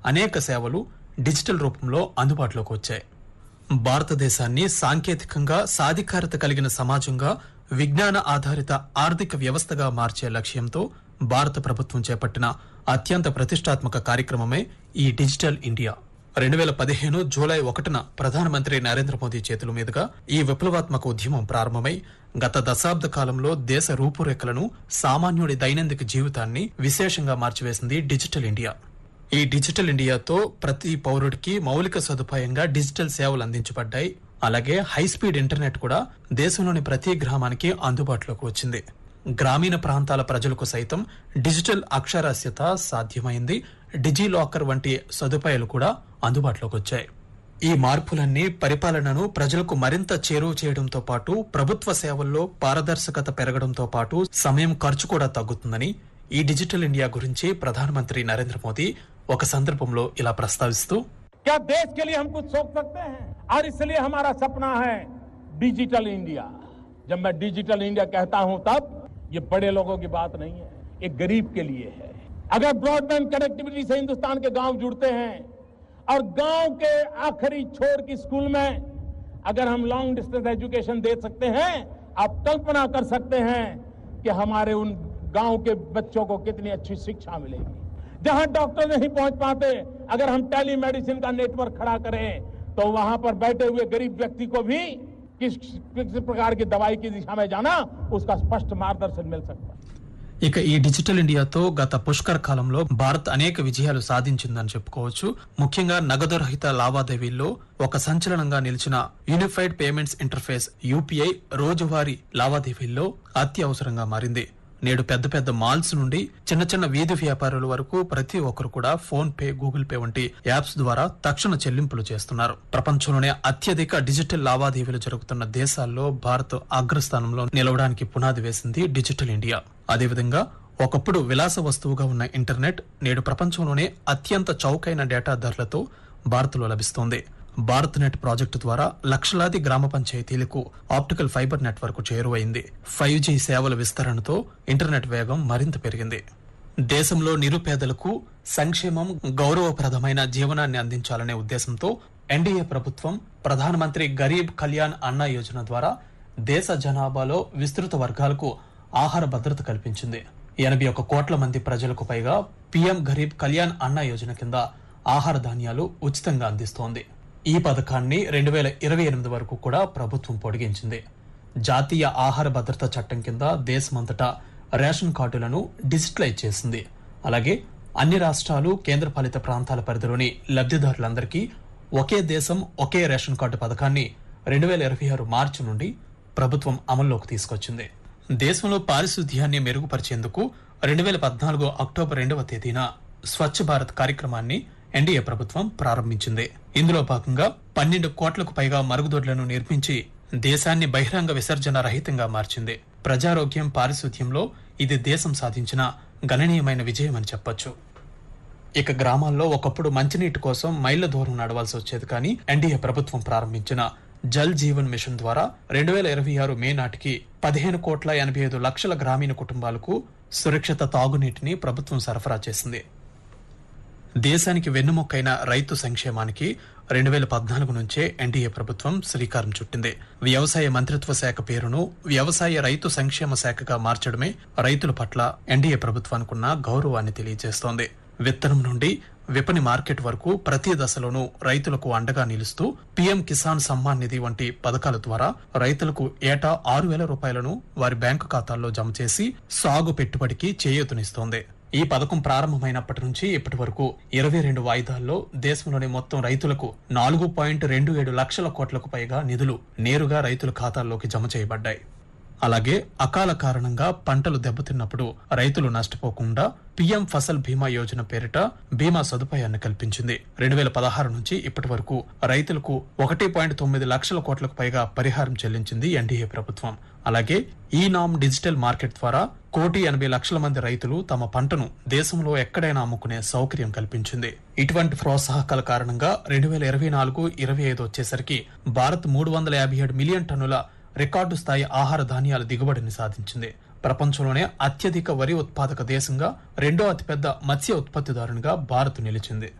అనేక సేవలు డిజిటల్ రూపంలో అందుబాటులోకి వచ్చాయి భారతదేశాన్ని సాంకేతికంగా సాధికారత కలిగిన సమాజంగా విజ్ఞాన ఆధారిత ఆర్థిక వ్యవస్థగా మార్చే లక్ష్యంతో భారత ప్రభుత్వం చేపట్టిన అత్యంత ప్రతిష్టాత్మక కార్యక్రమమే ఈ డిజిటల్ ఇండియా రెండు వేల పదిహేను జూలై ఒకటిన ప్రధానమంత్రి నరేంద్ర మోదీ చేతుల మీదుగా ఈ విప్లవాత్మక ఉద్యమం ప్రారంభమై గత దశాబ్ద కాలంలో దేశ రూపురేఖలను సామాన్యుడి దైనందిక జీవితాన్ని విశేషంగా మార్చివేసింది డిజిటల్ ఇండియా ఈ డిజిటల్ ఇండియాతో ప్రతి పౌరుడికి మౌలిక సదుపాయంగా డిజిటల్ సేవలు అందించబడ్డాయి అలాగే హై స్పీడ్ ఇంటర్నెట్ కూడా దేశంలోని ప్రతి గ్రామానికి అందుబాటులోకి వచ్చింది గ్రామీణ ప్రాంతాల ప్రజలకు సైతం డిజిటల్ అక్షరాస్యత సాధ్యమైంది డిజీ లాకర్ వంటి సదుపాయాలు కూడా అందుబాటులోకి వచ్చాయి ఈ మార్పులన్నీ పరిపాలనను ప్రజలకు మరింత చేరువ చేయడంతో పాటు ప్రభుత్వ సేవల్లో పారదర్శకత పెరగడంతో పాటు సమయం ఖర్చు కూడా తగ్గుతుందని ఈ డిజిటల్ ఇండియా గురించి ప్రధానమంత్రి నరేంద్ర మోదీ ఒక సందర్భంలో ఇలా ప్రస్తావిస్తూ क्या देश के लिए हम कुछ सोच सकते हैं और इसलिए हमारा सपना है डिजिटल इंडिया जब मैं डिजिटल इंडिया कहता हूं तब ये बड़े लोगों की बात नहीं है ये गरीब के लिए है अगर ब्रॉडबैंड कनेक्टिविटी से हिंदुस्तान के गांव जुड़ते हैं और गांव के आखिरी छोर की स्कूल में अगर हम लॉन्ग डिस्टेंस एजुकेशन दे सकते हैं आप कल्पना कर सकते हैं कि हमारे उन गांव के बच्चों को कितनी अच्छी शिक्षा मिलेगी जहां डॉक्टर नहीं पहुंच पाते अगर हम टेली मेडिसिन का नेटवर्क खड़ा करें तो वहां पर बैठे हुए गरीब व्यक्ति को भी किस किस प्रकार की दवाई की दिशा में जाना उसका स्पष्ट मार्गदर्शन मिल सकता है ఇక ఈ డిజిటల్ ఇండియాతో గత పుష్కర కాలంలో భారత్ అనేక విజయాలు సాధించిందని చెప్పుకోవచ్చు ముఖ్యంగా నగదు రహిత లావాదేవీల్లో ఒక సంచలనంగా నిలిచిన యూనిఫైడ్ పేమెంట్స్ ఇంటర్ఫేస్ యూపీఐ రోజువారీ లావాదేవీల్లో అత్యవసరంగా మారింది నేడు పెద్ద పెద్ద మాల్స్ నుండి చిన్న చిన్న వీధి వ్యాపారుల వరకు ప్రతి ఒక్కరు కూడా ఫోన్ పే గూగుల్ పే వంటి యాప్స్ ద్వారా తక్షణ చెల్లింపులు చేస్తున్నారు ప్రపంచంలోనే అత్యధిక డిజిటల్ లావాదేవీలు జరుగుతున్న దేశాల్లో భారత్ అగ్రస్థానంలో నిలవడానికి పునాది వేసింది డిజిటల్ ఇండియా అదేవిధంగా ఒకప్పుడు విలాస వస్తువుగా ఉన్న ఇంటర్నెట్ నేడు ప్రపంచంలోనే అత్యంత చౌకైన డేటా ధరలతో భారత్లో లభిస్తోంది భారత్ నెట్ ప్రాజెక్టు ద్వారా లక్షలాది గ్రామ పంచాయతీలకు ఆప్టికల్ ఫైబర్ నెట్వర్క్ చేరువైంది ఫైవ్ జీ సేవల విస్తరణతో ఇంటర్నెట్ వేగం మరింత పెరిగింది దేశంలో నిరుపేదలకు సంక్షేమం గౌరవప్రదమైన జీవనాన్ని అందించాలనే ఉద్దేశంతో ఎన్డీఏ ప్రభుత్వం ప్రధానమంత్రి గరీబ్ కళ్యాణ్ అన్న యోజన ద్వారా దేశ జనాభాలో విస్తృత వర్గాలకు ఆహార భద్రత కల్పించింది ఎనభై ఒక్క కోట్ల మంది ప్రజలకు పైగా పీఎం గరీబ్ కళ్యాణ్ అన్న యోజన కింద ఆహార ధాన్యాలు ఉచితంగా అందిస్తోంది ఈ పథకాన్ని రెండు వేల ఇరవై ఎనిమిది వరకు కూడా ప్రభుత్వం పొడిగించింది జాతీయ ఆహార భద్రత చట్టం కింద దేశమంతటా రేషన్ కార్డులను డిజిటలైజ్ చేసింది అలాగే అన్ని రాష్ట్రాలు కేంద్రపాలిత ప్రాంతాల పరిధిలోని లబ్ధిదారులందరికీ ఒకే దేశం ఒకే రేషన్ కార్డు పథకాన్ని రెండు వేల ఇరవై ఆరు మార్చి నుండి ప్రభుత్వం అమల్లోకి తీసుకొచ్చింది దేశంలో పారిశుధ్యాన్ని మెరుగుపరిచేందుకు రెండు వేల పద్నాలుగు అక్టోబర్ రెండవ తేదీన స్వచ్ఛ భారత్ కార్యక్రమాన్ని ఎన్డీఏ ప్రభుత్వం ప్రారంభించింది ఇందులో భాగంగా పన్నెండు కోట్లకు పైగా మరుగుదొడ్లను నిర్మించి దేశాన్ని బహిరంగ విసర్జన రహితంగా మార్చింది ప్రజారోగ్యం పారిశుధ్యంలో ఇది దేశం సాధించిన గణనీయమైన విజయమని చెప్పొచ్చు ఇక గ్రామాల్లో ఒకప్పుడు మంచినీటి కోసం మైళ్ల దూరం నడవాల్సి వచ్చేది కానీ ఎన్డీఏ ప్రభుత్వం ప్రారంభించిన జల్ జీవన్ మిషన్ ద్వారా రెండు వేల ఇరవై ఆరు మే నాటికి పదిహేను కోట్ల ఎనభై ఐదు లక్షల గ్రామీణ కుటుంబాలకు సురక్షిత తాగునీటిని ప్రభుత్వం సరఫరా చేసింది దేశానికి వెన్నుముక్కైన రైతు సంక్షేమానికి రెండు వేల పద్నాలుగు నుంచే ఎన్డీఏ ప్రభుత్వం శ్రీకారం చుట్టింది వ్యవసాయ మంత్రిత్వ శాఖ పేరును వ్యవసాయ రైతు సంక్షేమ శాఖగా మార్చడమే రైతుల పట్ల ఎన్డీఏ ప్రభుత్వానికున్న గౌరవాన్ని తెలియజేస్తోంది విత్తనం నుండి విపణి మార్కెట్ వరకు ప్రతి దశలోనూ రైతులకు అండగా నిలుస్తూ పీఎం కిసాన్ సమ్మాన్ నిధి వంటి పథకాల ద్వారా రైతులకు ఏటా ఆరు వేల రూపాయలను వారి బ్యాంకు ఖాతాల్లో జమ చేసి సాగు పెట్టుబడికి చేయూతనిస్తోంది ఈ పథకం ప్రారంభమైనప్పటి నుంచి ఇప్పటి వరకు ఇరవై రెండు వాయిదాల్లో దేశంలోని మొత్తం రైతులకు నాలుగు పాయింట్ రెండు ఏడు లక్షల కోట్లకు పైగా నిధులు నేరుగా రైతుల ఖాతాల్లోకి జమ చేయబడ్డాయి అలాగే అకాల కారణంగా పంటలు దెబ్బతిన్నప్పుడు రైతులు నష్టపోకుండా పీఎం ఫసల్ బీమా యోజన పేరిట బీమా సదుపాయాన్ని కల్పించింది రెండు వేల పదహారు నుంచి ఇప్పటి వరకు రైతులకు ఒకటి పాయింట్ తొమ్మిది లక్షల కోట్లకు పైగా పరిహారం చెల్లించింది ఎన్డీఏ ప్రభుత్వం అలాగే ఈ నామ్ డిజిటల్ మార్కెట్ ద్వారా కోటి ఎనభై లక్షల మంది రైతులు తమ పంటను దేశంలో ఎక్కడైనా అమ్ముకునే సౌకర్యం కల్పించింది ఇటువంటి ప్రోత్సాహకాల కారణంగా రెండు వేల ఇరవై నాలుగు ఇరవై ఐదు వచ్చేసరికి భారత్ మూడు వందల యాభై ఏడు మిలియన్ టన్నుల రికార్డు స్థాయి ఆహార ధాన్యాల దిగుబడిని సాధించింది ప్రపంచంలోనే అత్యధిక వరి ఉత్పాదక దేశంగా రెండో అతిపెద్ద మత్స్య ఉత్పత్తిదారునిగా భారత్ నిలిచింది